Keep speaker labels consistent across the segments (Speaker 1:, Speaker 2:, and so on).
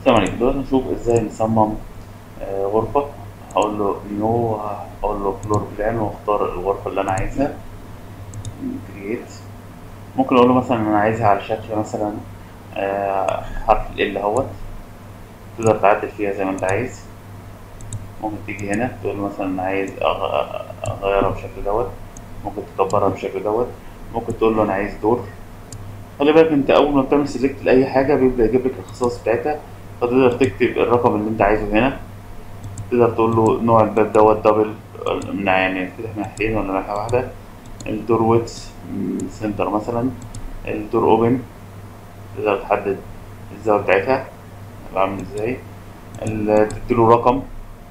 Speaker 1: السلام عليكم دلوقتي نشوف ازاي نصمم آه، غرفة هقول له نيو هقول له فلور بلان واختار الغرفة اللي انا عايزها كرييت ممكن اقول له مثلا انا عايزها على شكل مثلا آه، حرف ال اهوت تقدر تعدل فيها زي ما انت عايز ممكن تيجي هنا تقول له مثلا انا عايز أغ- اغيرها بالشكل دوت ممكن تكبرها بالشكل دوت ممكن تقول له انا عايز دور خلي بالك انت اول ما بتعمل سيلكت لاي حاجه بيبدا يجيب لك الخصائص بتاعتها فتقدر تكتب الرقم اللي انت عايزه هنا تقدر تقول له نوع الباب دوت دبل من يعني يفتح من ناحيتين ولا ناحيه واحده الدور ويتس سنتر مثلا الدور اوبن تقدر تحدد الزاويه بتاعتها تبقى عامل ازاي ال- تديله رقم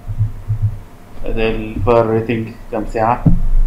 Speaker 1: الفاير ريتنج كام ساعه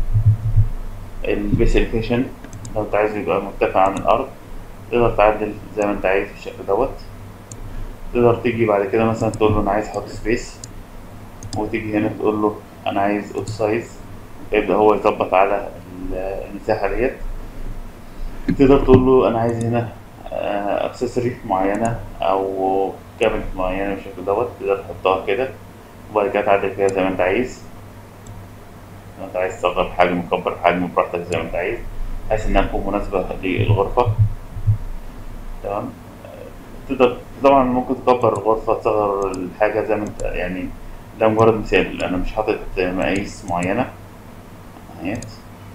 Speaker 1: البيس الفيشن لو انت عايزه يبقى مرتفع عن الارض تقدر تعدل زي ما انت عايز بالشكل دوت تقدر تيجي بعد كده مثلا تقول له انا عايز احط سبيس وتيجي هنا تقول له انا عايز اوت سايز يبدا هو يظبط على ال- المساحه ديت تقدر تقول له انا عايز هنا اكسسوري معينه او كابنت معينه بالشكل دوت تقدر تحطها كده وبعد كده تعدل فيها زي ما انت عايز لو انت عايز تصغر حجم تكبر حجم براحتك زي ما انت عايز بحيث انها تكون مناسبه للغرفه تمام تقدر طبعا ممكن تكبر الغرفة تصغر الحاجة زي ما انت يعني ده مجرد مثال انا مش حاطط مقاييس معينة اهيت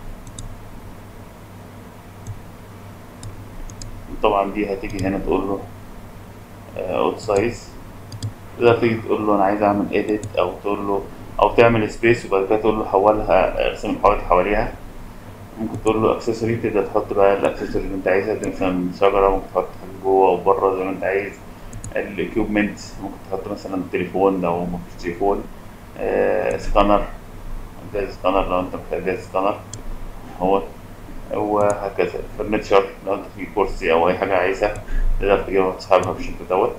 Speaker 1: طبعا دي هتيجي هنا تقول له اوت سايز تقدر تيجي تقول له انا عايز اعمل اديت او تقول له او تعمل سبيس وبعد كده تقول له حولها ارسم الحوائط حواليها ممكن تقول له اكسسوري تقدر تحط بقى الاكسسوري اللي انت عايزها دي مثلا شجرة ممكن تحط حاجة جوه او بره زي ما انت عايز الاكيوبمنت ممكن تحط مثلا تليفون لو مفيش تليفون آه سكانر جهاز سكانر لو انت محتاج جهاز سكانر هو وهكذا فرنتشر لو انت في كرسي او اي حاجة عايزها تقدر تجيبها وتسحبها بالشكل دوت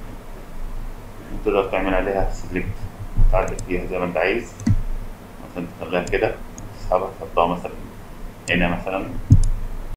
Speaker 1: وتقدر تعمل عليها سيلكت تعدل فيها زي ما انت عايز مثلا تخليها كده تسحبها تحطها مثلا هنا مثلا